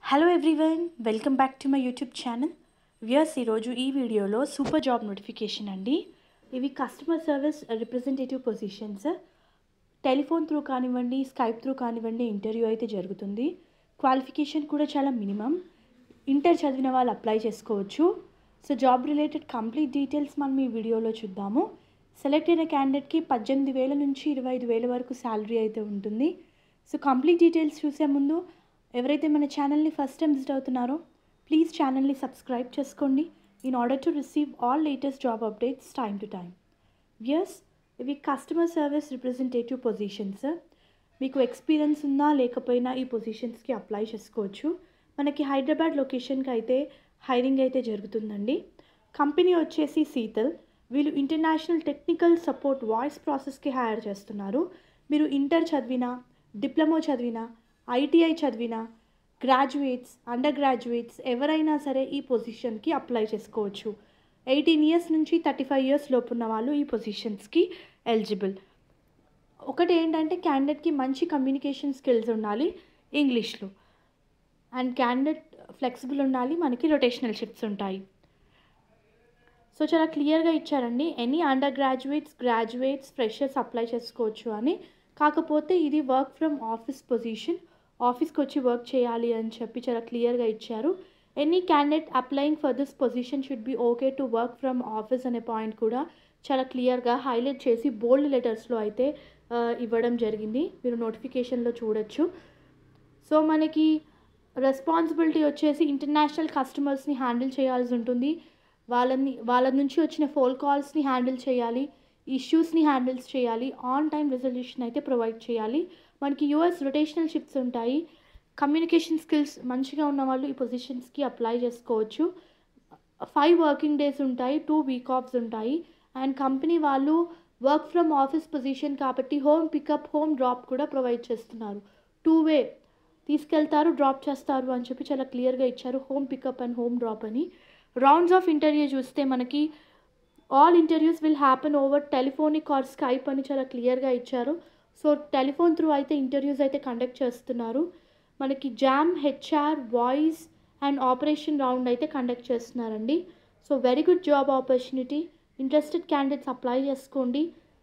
hello everyone welcome back to my YouTube channel viewers ఈరోజు ఈ వీడియోలో సూపర్ జాబ్ నోటిఫికేషన్ అండి ఇవి customer service representative positions telephone through కానివ్వండి స్కైప్ త్రూ కానివ్వండి ఇంటర్వ్యూ అయితే జరుగుతుంది క్వాలిఫికేషన్ కూడా చాలా మినిమం ఇంటర్ చదివిన వాళ్ళు అప్లై చేసుకోవచ్చు so job related complete details మనం ఈ వీడియోలో చూద్దాము సెలెక్ట్ అయిన క్యాండిడేట్కి పద్దెనిమిది వేల నుంచి ఇరవై ఐదు వేల వరకు శాలరీ అయితే ఉంటుంది సో కంప్లీట్ డీటెయిల్స్ చూసే ముందు ఎవరైతే మన ఛానల్ని ఫస్ట్ టైం విజిట్ అవుతున్నారో ప్లీజ్ ఛానల్ని సబ్స్క్రైబ్ చేసుకోండి in order to receive all latest job updates time to time viewers ఇవి కస్టమర్ సర్వీస్ రిప్రజెంటేటివ్ పొజిషన్స్ మీకు ఎక్స్పీరియన్స్ ఉన్నా లేకపోయినా ఈ పొజిషన్స్కి అప్లై చేసుకోవచ్చు మనకి హైదరాబాద్ లొకేషన్కి అయితే హైరింగ్ అయితే జరుగుతుందండి కంపెనీ వచ్చేసి శీతల్ వీళ్ళు ఇంటర్నేషనల్ టెక్నికల్ సపోర్ట్ వాయిస్ ప్రాసెస్కి హైర్ చేస్తున్నారు మీరు ఇంటర్ చదివినా డిప్లొమా చదివినా ఐటీఐ చదివినా గ్రాడ్యుయేట్స్ అండర్ గ్రాడ్యుయేట్స్ ఎవరైనా సరే ఈ పొజిషన్కి అప్లై చేసుకోవచ్చు ఎయిటీన్ ఇయర్స్ నుంచి థర్టీ ఫైవ్ ఇయర్స్ లోపు ఉన్న వాళ్ళు ఈ పొజిషన్స్కి ఎలిజిబుల్ ఒకటి ఏంటంటే క్యాండిడేట్కి మంచి కమ్యూనికేషన్ స్కిల్స్ ఉండాలి ఇంగ్లీష్లో అండ్ క్యాండిడేట్ ఫ్లెక్సిబుల్ ఉండాలి మనకి రొటేషనల్ షిఫ్ట్స్ ఉంటాయి సో చాలా క్లియర్గా ఇచ్చారండి any undergraduates graduates freshers apply చేసుకోవచ్చు అని కాకపోతే ఇది వర్క్ ఫ్రమ్ ఆఫీస్ పొజిషన్ ఆఫీస్కి వచ్చి వర్క్ చేయాలి అని చెప్పి చాలా క్లియర్గా ఇచ్చారు any candidate applying for this position should be okay to work from office అనే పాయింట్ కూడా చాలా క్లియర్గా హైలైట్ చేసి బోల్డ్ లెటర్స్లో అయితే ఆ, ఇవ్వడం జరిగింది మీరు నోటిఫికేషన్లో చూడొచ్చు సో మనకి రెస్పాన్సిబిలిటీ వచ్చేసి ఇంటర్నేషనల్ కస్టమర్స్ని హ్యాండిల్ చేయాల్సి ఉంటుంది వాళ్ళని వాళ్ళ నుంచి వచ్చిన ఫోన్ కాల్స్ని హ్యాండిల్ చేయాలి ఇష్యూస్ని హ్యాండిల్స్ చేయాలి ఆన్ టైం రెజల్యూషన్ అయితే ప్రొవైడ్ చేయాలి మనకి యూఎస్ రొటేషనల్ షిప్స్ ఉంటాయి కమ్యూనికేషన్ స్కిల్స్ మంచిగా ఉన్న వాళ్ళు ఈ పొజిషన్స్కి అప్లై చేసుకోవచ్చు ఫైవ్ వర్కింగ్ డేస్ ఉంటాయి టూ వీక్ ఆఫ్స్ ఉంటాయి అండ్ కంపెనీ వాళ్ళు వర్క్ ఫ్రమ్ ఆఫీస్ పొజిషన్ కాబట్టి హోమ్ పికప్ హోమ్ డ్రాప్ కూడా ప్రొవైడ్ చేస్తున్నారు టూ వే తీసుకెళ్తారు డ్రాప్ చేస్తారు అని చెప్పి చాలా క్లియర్గా ఇచ్చారు home pickup and home drop అని రౌండ్స్ ఆఫ్ ఇంటర్వ్యూ చూస్తే మనకి all interviews will happen over telephonic or Skype అని చాలా క్లియర్గా ఇచ్చారు సో టెలిఫోన్ త్రూ అయితే ఇంటర్వ్యూస్ అయితే కండక్ట్ చేస్తున్నారు మనకి జామ్ HR voice and operation round అయితే కండక్ట్ చేస్తున్నారండి so very good job opportunity interested candidates apply చేసుకోండి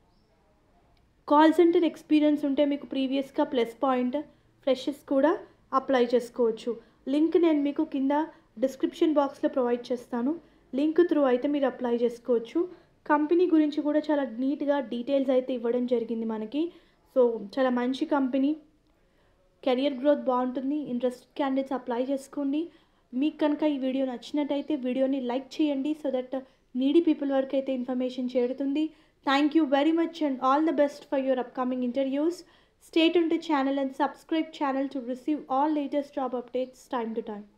కాల్ సెంటర్ ఎక్స్పీరియన్స్ ఉంటే మీకు ప్రీవియస్గా ప్లస్ పాయింట్ ఫ్రెషెస్ కూడా అప్లై చేసుకోవచ్చు లింక్ నేను మీకు కింద డిస్క్రిప్షన్ బాక్స్లో ప్రొవైడ్ చేస్తాను లింక్ త్రూ అయితే మీరు అప్లై చేసుకోవచ్చు కంపెనీ గురించి కూడా చాలా నీట్గా డీటెయిల్స్ అయితే ఇవ్వడం జరిగింది మనకి సో చాలా మంచి కంపెనీ కెరియర్ గ్రోత్ బాగుంటుంది ఇంట్రెస్టెడ్ క్యాండిడేట్స్ అప్లై చేసుకోండి మీకు కనుక ఈ వీడియో నచ్చినట్టయితే వీడియోని లైక్ చేయండి సో దట్ నీడీ పీపుల్ వరకు అయితే ఇన్ఫర్మేషన్ చేరుతుంది thank you very much and all the best for your upcoming interviews స్టేట్ ఉంటే channel and subscribe channel to receive all latest job updates time to time